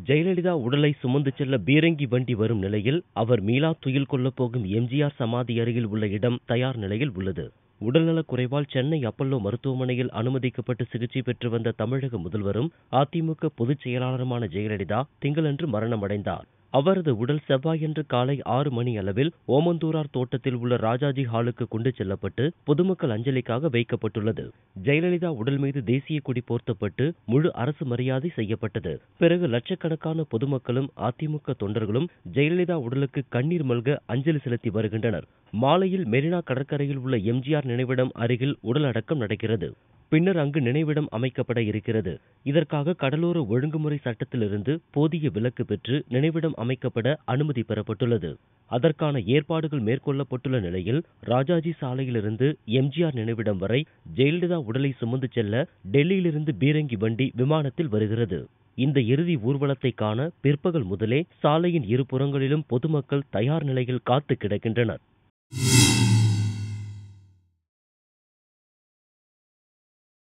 ஜெயலலிதா உடலை சுமந்து செல்ல பீரங்கி வண்டி வரும் நிலையில் அவர் மீளா துயில் கொள்ளப் போகும் எம்ஜிஆர் சமாதி அருகில் உள்ள இடம் தயார் நிலையில் உள்ளது உடல்நலக் குறைவால் சென்னை அப்பல்லோ மருத்துவமனையில் அனுமதிக்கப்பட்டு சிகிச்சை பெற்று வந்த தமிழக முதல்வரும் அதிமுக பொதுச் செயலாளருமான ஜெயலலிதா திங்களன்று மரணமடைந்தார் அவரது உடல் செவ்வாயன்று காலை ஆறு மணி அளவில் ஓமந்தூரார் தோட்டத்தில் உள்ள ராஜாஜி ஹாலுக்கு கொண்டு செல்லப்பட்டு பொதுமக்கள் அஞ்சலிக்காக வைக்கப்பட்டுள்ளது ஜெயலலிதா உடல் மீது தேசிய கொடி போர்த்தப்பட்டு முழு அரசு மரியாதை செய்யப்பட்டது பிறகு லட்சக்கணக்கான பொதுமக்களும் அதிமுக தொண்டர்களும் ஜெயலலிதா உடலுக்கு கண்ணீர் மல்க அஞ்சலி செலுத்தி வருகின்றனர் மாலையில் மெரினா கடற்கரையில் உள்ள எம்ஜிஆர் நினைவிடம் அருகில் உடல் அடக்கம் நடக்கிறது பின்னர் அங்கு நினைவிடம் அமைக்கப்பட இருக்கிறது இதற்காக கடலோர ஒழுங்குமுறை சட்டத்திலிருந்து போதிய விலக்கு பெற்று நினைவிடம் அமைக்கப்பட அனுமதி பெறப்பட்டுள்ளது அதற்கான ஏற்பாடுகள் மேற்கொள்ளப்பட்டுள்ள நிலையில் ராஜாஜி சாலையிலிருந்து எம்ஜிஆர் நினைவிடம் வரை ஜெயலலிதா உடலை சுமந்து செல்ல டெல்லியிலிருந்து பீரங்கி வண்டி விமானத்தில் வருகிறது இந்த இறுதி ஊர்வலத்தை காண பிற்பகல் முதலே சாலையின் இருபுறங்களிலும் பொதுமக்கள் தயார் நிலையில் காத்து கிடக்கின்றனர்